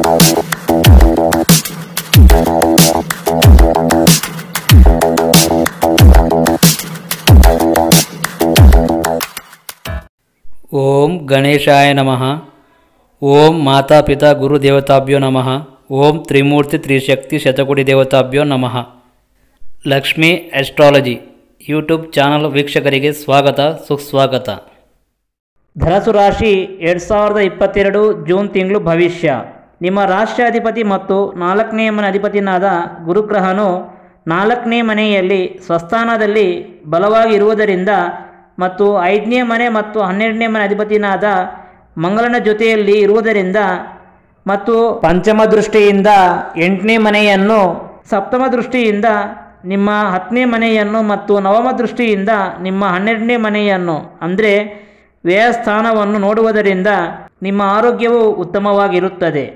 ಓಂ ಗಣೇಶಾಯ ನಮಃ ಓಂ ಮಾತಾಪಿತಾ ಗುರುದೇವತಾಭ್ಯೋ ನಮಃ ಓಂ ತ್ರಿಮೂರ್ತಿ ತ್ರಿಶಕ್ತಿ ಶತಕೋಟಿ ದೇವತಾಭ್ಯೋ ನಮಃ ಲಕ್ಷ್ಮೀ ಆಸ್ಟ್ರಾಲಜಿ ಯೂಟ್ಯೂಬ್ ಚಾನಲ್ ವೀಕ್ಷಕರಿಗೆ ಸ್ವಾಗತ ಸುಸ್ವಾಗತ ಧನಸು ರಾಶಿ ಎರಡು ಸಾವಿರದ ಇಪ್ಪತ್ತೆರಡು ಜೂನ್ ತಿಂಗಳು ಭವಿಷ್ಯ ನಿಮ್ಮ ರಾಷ್ಟ್ರಾಧಿಪತಿ ಮತ್ತು ನಾಲ್ಕನೇ ಮನೆ ಅಧಿಪತಿನಾದ ಗುರುಗ್ರಹನು ನಾಲ್ಕನೇ ಮನೆಯಲ್ಲಿ ಸ್ವಸ್ಥಾನದಲ್ಲಿ ಬಲವಾಗಿ ಇರುವುದರಿಂದ ಮತ್ತು ಐದನೇ ಮನೆ ಮತ್ತು ಹನ್ನೆರಡನೇ ಮನೆ ಅಧಿಪತಿನಾದ ಮಂಗಳನ ಜೊತೆಯಲ್ಲಿ ಇರುವುದರಿಂದ ಮತ್ತು ಪಂಚಮ ದೃಷ್ಟಿಯಿಂದ ಎಂಟನೇ ಮನೆಯನ್ನು ಸಪ್ತಮ ದೃಷ್ಟಿಯಿಂದ ನಿಮ್ಮ ಹತ್ತನೇ ಮನೆಯನ್ನು ಮತ್ತು ನವಮ ದೃಷ್ಟಿಯಿಂದ ನಿಮ್ಮ ಹನ್ನೆರಡನೇ ಮನೆಯನ್ನು ಅಂದರೆ ವ್ಯಯಸ್ಥಾನವನ್ನು ನೋಡುವುದರಿಂದ ನಿಮ್ಮ ಆರೋಗ್ಯವು ಉತ್ತಮವಾಗಿರುತ್ತದೆ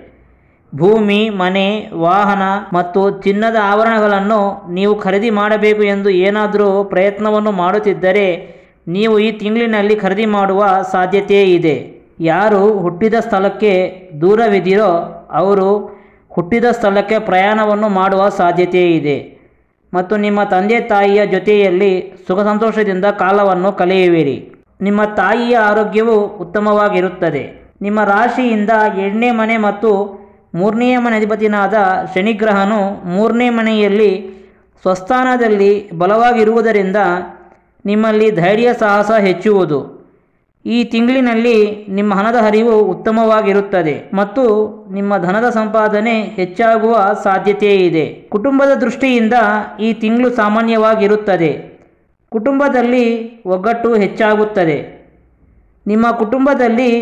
ಭೂಮಿ ಮನೆ ವಾಹನ ಮತ್ತು ಚಿನ್ನದ ಆಭರಣಗಳನ್ನು ನೀವು ಖರೀದಿ ಮಾಡಬೇಕು ಎಂದು ಏನಾದರೂ ಪ್ರಯತ್ನವನ್ನು ಮಾಡುತ್ತಿದ್ದರೆ ನೀವು ಈ ತಿಂಗಳಿನಲ್ಲಿ ಖರೀದಿ ಮಾಡುವ ಸಾಧ್ಯತೆ ಇದೆ ಯಾರು ಹುಟ್ಟಿದ ಸ್ಥಳಕ್ಕೆ ದೂರವಿದ್ದೀರೋ ಅವರು ಹುಟ್ಟಿದ ಸ್ಥಳಕ್ಕೆ ಪ್ರಯಾಣವನ್ನು ಮಾಡುವ ಸಾಧ್ಯತೆ ಇದೆ ಮತ್ತು ನಿಮ್ಮ ತಂದೆ ತಾಯಿಯ ಜೊತೆಯಲ್ಲಿ ಸುಖ ಸಂತೋಷದಿಂದ ಕಾಲವನ್ನು ಕಳೆಯುವಿರಿ ನಿಮ್ಮ ತಾಯಿಯ ಆರೋಗ್ಯವು ಉತ್ತಮವಾಗಿರುತ್ತದೆ ನಿಮ್ಮ ರಾಶಿಯಿಂದ ಎರಡನೇ ಮನೆ ಮತ್ತು ಮೂರನೆಯ ಮನೆ ಅಧಿಪತಿನಾದ ಶನಿಗ್ರಹನು ಮೂರನೇ ಮನೆಯಲ್ಲಿ ಸ್ವಸ್ಥಾನದಲ್ಲಿ ಬಲವಾಗಿರುವುದರಿಂದ ನಿಮ್ಮಲ್ಲಿ ಧೈರ್ಯ ಸಾಹಸ ಹೆಚ್ಚುವುದು ಈ ತಿಂಗಳಿನಲ್ಲಿ ನಿಮ್ಮ ಹಣದ ಹರಿವು ಉತ್ತಮವಾಗಿರುತ್ತದೆ ಮತ್ತು ನಿಮ್ಮ ಧನದ ಸಂಪಾದನೆ ಹೆಚ್ಚಾಗುವ ಸಾಧ್ಯತೆ ಇದೆ ಕುಟುಂಬದ ದೃಷ್ಟಿಯಿಂದ ಈ ತಿಂಗಳು ಸಾಮಾನ್ಯವಾಗಿರುತ್ತದೆ ಕುಟುಂಬದಲ್ಲಿ ಒಗ್ಗಟ್ಟು ಹೆಚ್ಚಾಗುತ್ತದೆ ನಿಮ್ಮ ಕುಟುಂಬದಲ್ಲಿ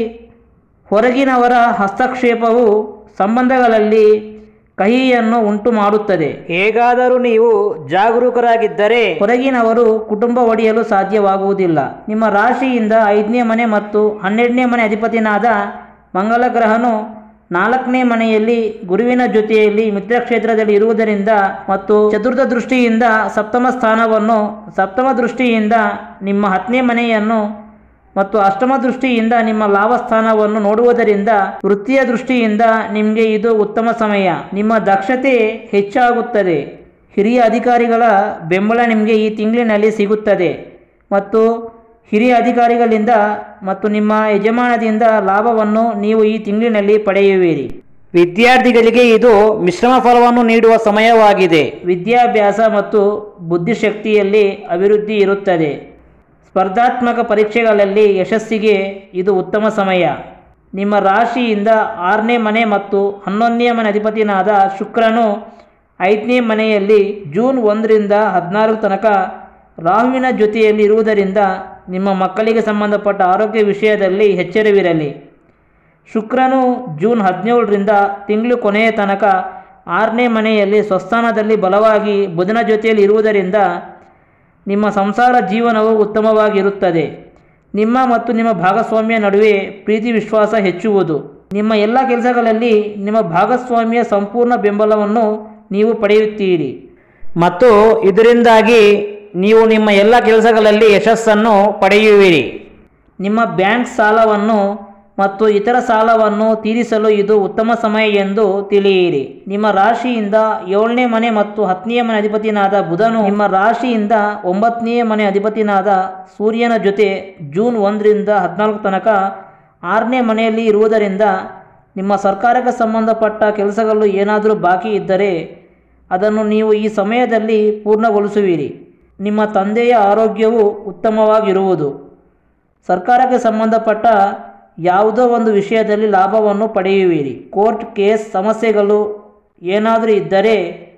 ಹೊರಗಿನವರ ಹಸ್ತಕ್ಷೇಪವು ಸಂಬಂಧಗಳಲ್ಲಿ ಕಹಿಯನ್ನು ಉಂಟು ಮಾಡುತ್ತದೆ ಹೇಗಾದರೂ ನೀವು ಜಾಗರೂಕರಾಗಿದ್ದರೆ ಹೊರಗಿನವರು ಕುಟುಂಬ ಒಡೆಯಲು ಸಾಧ್ಯವಾಗುವುದಿಲ್ಲ ನಿಮ್ಮ ರಾಶಿಯಿಂದ ಐದನೇ ಮನೆ ಮತ್ತು ಹನ್ನೆರಡನೇ ಮನೆ ಅಧಿಪತಿನಾದ ಮಂಗಲ ಗ್ರಹನು ನಾಲ್ಕನೇ ಮನೆಯಲ್ಲಿ ಗುರುವಿನ ಜೊತೆಯಲ್ಲಿ ಮಿತ್ರಕ್ಷೇತ್ರದಲ್ಲಿ ಇರುವುದರಿಂದ ಮತ್ತು ಚತುರ್ಥ ದೃಷ್ಟಿಯಿಂದ ಸಪ್ತಮ ಸ್ಥಾನವನ್ನು ಸಪ್ತಮ ದೃಷ್ಟಿಯಿಂದ ನಿಮ್ಮ ಹತ್ತನೇ ಮನೆಯನ್ನು ಮತ್ತು ಅಷ್ಟಮ ದೃಷ್ಟಿಯಿಂದ ನಿಮ್ಮ ಲಾಭಸ್ಥಾನವನ್ನು ನೋಡುವುದರಿಂದ ವೃತ್ತಿಯ ದೃಷ್ಟಿಯಿಂದ ನಿಮಗೆ ಇದು ಉತ್ತಮ ಸಮಯ ನಿಮ್ಮ ದಕ್ಷತೆ ಹೆಚ್ಚಾಗುತ್ತದೆ ಹಿರಿಯ ಅಧಿಕಾರಿಗಳ ಬೆಂಬಲ ನಿಮಗೆ ಈ ತಿಂಗಳಿನಲ್ಲಿ ಸಿಗುತ್ತದೆ ಮತ್ತು ಹಿರಿಯ ಅಧಿಕಾರಿಗಳಿಂದ ಮತ್ತು ನಿಮ್ಮ ಯಜಮಾನದಿಂದ ಲಾಭವನ್ನು ನೀವು ಈ ತಿಂಗಳಿನಲ್ಲಿ ಪಡೆಯುವಿರಿ ವಿದ್ಯಾರ್ಥಿಗಳಿಗೆ ಇದು ಮಿಶ್ರಮ ಫಲವನ್ನು ನೀಡುವ ಸಮಯವಾಗಿದೆ ವಿದ್ಯಾಭ್ಯಾಸ ಮತ್ತು ಬುದ್ಧಿಶಕ್ತಿಯಲ್ಲಿ ಅಭಿವೃದ್ಧಿ ಇರುತ್ತದೆ ಸ್ಪರ್ಧಾತ್ಮಕ ಪರೀಕ್ಷೆಗಳಲ್ಲಿ ಯಶಸ್ಸಿಗೆ ಇದು ಉತ್ತಮ ಸಮಯ ನಿಮ್ಮ ರಾಶಿಯಿಂದ ಆರನೇ ಮನೆ ಮತ್ತು ಹನ್ನೊಂದನೇ ಮನೆ ಅಧಿಪತಿನಾದ ಶುಕ್ರನು ಐದನೇ ಮನೆಯಲ್ಲಿ ಜೂನ್ ಒಂದರಿಂದ ಹದಿನಾರು ತನಕ ರಾಹುವಿನ ಜೊತೆಯಲ್ಲಿ ಇರುವುದರಿಂದ ನಿಮ್ಮ ಮಕ್ಕಳಿಗೆ ಸಂಬಂಧಪಟ್ಟ ಆರೋಗ್ಯ ವಿಷಯದಲ್ಲಿ ಎಚ್ಚರವಿರಲಿ ಶುಕ್ರನು ಜೂನ್ ಹದಿನೇಳರಿಂದ ತಿಂಗಳು ಕೊನೆಯ ತನಕ ಆರನೇ ಮನೆಯಲ್ಲಿ ಸ್ವಸ್ಥಾನದಲ್ಲಿ ಬಲವಾಗಿ ಬುಧನ ಜೊತೆಯಲ್ಲಿ ಇರುವುದರಿಂದ ನಿಮ್ಮ ಸಂಸಾರ ಜೀವನವು ಉತ್ತಮವಾಗಿರುತ್ತದೆ ನಿಮ್ಮ ಮತ್ತು ನಿಮ್ಮ ಭಾಗಸ್ವಾಮಿಯ ನಡುವೆ ಪ್ರೀತಿ ವಿಶ್ವಾಸ ಹೆಚ್ಚುವುದು ನಿಮ್ಮ ಎಲ್ಲ ಕೆಲಸಗಳಲ್ಲಿ ನಿಮ್ಮ ಭಾಗಸ್ವಾಮಿಯ ಸಂಪೂರ್ಣ ಬೆಂಬಲವನ್ನು ನೀವು ಪಡೆಯುತ್ತೀರಿ ಮತ್ತು ಇದರಿಂದಾಗಿ ನೀವು ನಿಮ್ಮ ಎಲ್ಲ ಕೆಲಸಗಳಲ್ಲಿ ಯಶಸ್ಸನ್ನು ಪಡೆಯುವಿರಿ ನಿಮ್ಮ ಬ್ಯಾಂಕ್ ಸಾಲವನ್ನು ಮತ್ತು ಇತರ ಸಾಲವನ್ನು ತೀರಿಸಲು ಇದು ಉತ್ತಮ ಸಮಯ ಎಂದು ತಿಳಿಯಿರಿ ನಿಮ್ಮ ರಾಶಿಯಿಂದ ಏಳನೇ ಮನೆ ಮತ್ತು ಹತ್ತನೇ ಮನೆ ಅಧಿಪತಿನಾದ ಬುಧನು ನಿಮ್ಮ ರಾಶಿಯಿಂದ ಒಂಬತ್ತನೇ ಮನೆ ಅಧಿಪತಿನಾದ ಸೂರ್ಯನ ಜೊತೆ ಜೂನ್ ಒಂದರಿಂದ ಹದಿನಾಲ್ಕು ತನಕ ಆರನೇ ಮನೆಯಲ್ಲಿ ಇರುವುದರಿಂದ ನಿಮ್ಮ ಸರ್ಕಾರಕ್ಕೆ ಸಂಬಂಧಪಟ್ಟ ಕೆಲಸಗಳು ಏನಾದರೂ ಬಾಕಿ ಇದ್ದರೆ ಅದನ್ನು ನೀವು ಈ ಸಮಯದಲ್ಲಿ ಪೂರ್ಣಗೊಳಿಸುವಿರಿ ನಿಮ್ಮ ತಂದೆಯ ಆರೋಗ್ಯವು ಉತ್ತಮವಾಗಿರುವುದು ಸರ್ಕಾರಕ್ಕೆ ಸಂಬಂಧಪಟ್ಟ ಯಾವುದೋ ಒಂದು ವಿಷಯದಲ್ಲಿ ಲಾಭವನ್ನು ಪಡೆಯುವಿರಿ ಕೋರ್ಟ್ ಕೇಸ್ ಸಮಸ್ಯೆಗಳು ಏನಾದರೂ ಇದ್ದರೆ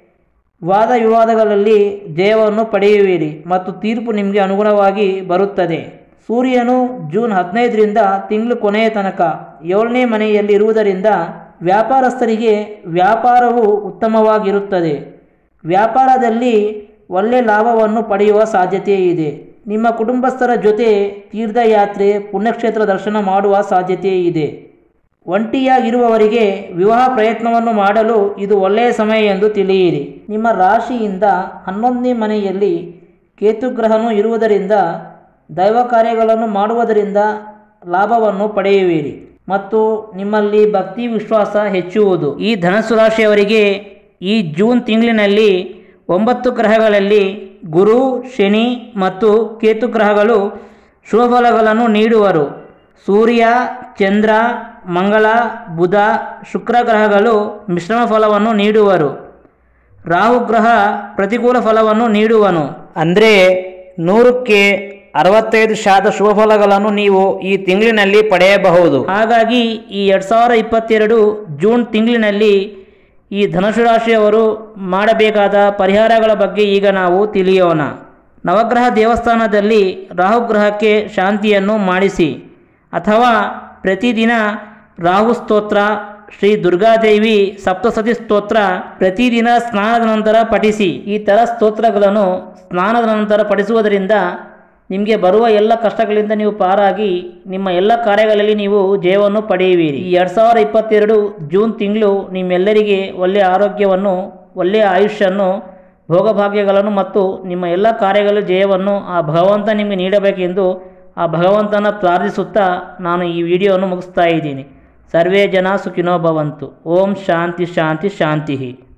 ವಾದ ವಿವಾದಗಳಲ್ಲಿ ಜಯವನ್ನು ಪಡೆಯುವಿರಿ ಮತ್ತು ತೀರ್ಪು ನಿಮಗೆ ಅನುಗುಣವಾಗಿ ಬರುತ್ತದೆ ಸೂರ್ಯನು ಜೂನ್ ಹದಿನೈದರಿಂದ ತಿಂಗಳು ಕೊನೆಯ ತನಕ ಏಳನೇ ಮನೆಯಲ್ಲಿ ಇರುವುದರಿಂದ ವ್ಯಾಪಾರಸ್ಥರಿಗೆ ವ್ಯಾಪಾರವು ಉತ್ತಮವಾಗಿರುತ್ತದೆ ವ್ಯಾಪಾರದಲ್ಲಿ ಒಳ್ಳೆ ಲಾಭವನ್ನು ಪಡೆಯುವ ಸಾಧ್ಯತೆ ಇದೆ ನಿಮ್ಮ ಕುಟುಂಬಸ್ಥರ ಜೊತೆ ತೀರ್ಥಯಾತ್ರೆ ಪುಣ್ಯಕ್ಷೇತ್ರ ದರ್ಶನ ಮಾಡುವ ಸಾಧ್ಯತೆ ಇದೆ ಒಂಟಿಯಾಗಿರುವವರಿಗೆ ವಿವಾಹ ಪ್ರಯತ್ನವನ್ನು ಮಾಡಲು ಇದು ಒಳ್ಳೆಯ ಸಮಯ ಎಂದು ತಿಳಿಯಿರಿ ನಿಮ್ಮ ರಾಶಿಯಿಂದ ಹನ್ನೊಂದನೇ ಮನೆಯಲ್ಲಿ ಕೇತುಗ್ರಹನು ಇರುವುದರಿಂದ ದೈವ ಕಾರ್ಯಗಳನ್ನು ಮಾಡುವುದರಿಂದ ಲಾಭವನ್ನು ಪಡೆಯುವಿರಿ ಮತ್ತು ನಿಮ್ಮಲ್ಲಿ ಭಕ್ತಿ ವಿಶ್ವಾಸ ಹೆಚ್ಚುವುದು ಈ ಧನಸ್ಸು ರಾಶಿಯವರಿಗೆ ಈ ಜೂನ್ ತಿಂಗಳಿನಲ್ಲಿ ಒಂಬತ್ತು ಗ್ರಹಗಳಲ್ಲಿ ಗುರು ಶನಿ ಮತ್ತು ಕೇತು ಗ್ರಹಗಳು ಶುಭ ಫಲಗಳನ್ನು ನೀಡುವರು ಸೂರ್ಯ ಚಂದ್ರ ಮಂಗಳ ಬುಧ ಶುಕ್ರ ಗ್ರಹಗಳು ಮಿಶ್ರಮ ಫಲವನ್ನು ನೀಡುವರು ರಾಹು ಗ್ರಹ ಪ್ರತಿಕೂಲ ಫಲವನ್ನು ನೀಡುವನು ಅಂದರೆ ನೂರಕ್ಕೆ ಅರವತ್ತೈದು ಶಾತ ಶುಭ ಫಲಗಳನ್ನು ನೀವು ಈ ತಿಂಗಳಿನಲ್ಲಿ ಪಡೆಯಬಹುದು ಹಾಗಾಗಿ ಈ ಎರಡು ಸಾವಿರ ಇಪ್ಪತ್ತೆರಡು ಜೂನ್ ತಿಂಗಳಿನಲ್ಲಿ ಈ ಧನುಷು ರಾಶಿಯವರು ಮಾಡಬೇಕಾದ ಪರಿಹಾರಗಳ ಬಗ್ಗೆ ಈಗ ನಾವು ತಿಳಿಯೋಣ ನವಗ್ರಹ ದೇವಸ್ಥಾನದಲ್ಲಿ ರಾಹುಗ್ರಹಕ್ಕೆ ಶಾಂತಿಯನ್ನು ಮಾಡಿಸಿ ಅಥವಾ ಪ್ರತಿದಿನ ರಾಹು ಸ್ತೋತ್ರ ಶ್ರೀ ದುರ್ಗಾದೇವಿ ಸಪ್ತಸತಿ ಸ್ತೋತ್ರ ಪ್ರತಿದಿನ ಸ್ನಾನದ ನಂತರ ಪಠಿಸಿ ಈ ಥರ ಸ್ತೋತ್ರಗಳನ್ನು ಸ್ನಾನದ ನಂತರ ಪಠಿಸುವುದರಿಂದ ನಿಮಗೆ ಬರುವ ಎಲ್ಲ ಕಷ್ಟಗಳಿಂದ ನೀವು ಪಾರಾಗಿ ನಿಮ್ಮ ಎಲ್ಲ ಕಾರ್ಯಗಳಲ್ಲಿ ನೀವು ಜಯವನ್ನು ಪಡೆಯುವಿರಿ ಈ ಎರಡು ಸಾವಿರ ಇಪ್ಪತ್ತೆರಡು ಜೂನ್ ತಿಂಗಳು ನಿಮ್ಮೆಲ್ಲರಿಗೆ ಒಳ್ಳೆಯ ಆರೋಗ್ಯವನ್ನು ಒಳ್ಳೆಯ ಆಯುಷ್ಯನ್ನು ಭೋಗಭಾಗ್ಯಗಳನ್ನು ಮತ್ತು ನಿಮ್ಮ ಎಲ್ಲ ಕಾರ್ಯಗಳ ಜಯವನ್ನು ಆ ಭಗವಂತ ನಿಮಗೆ ನೀಡಬೇಕೆಂದು ಆ ಭಗವಂತನ ಪ್ರಾರ್ಥಿಸುತ್ತಾ ನಾನು ಈ ವಿಡಿಯೋವನ್ನು ಮುಗಿಸ್ತಾ ಇದ್ದೀನಿ ಸರ್ವೇ ಜನ ಸುಖಿನೋ ಭವಂತು ಓಂ ಶಾಂತಿ ಶಾಂತಿ ಶಾಂತಿ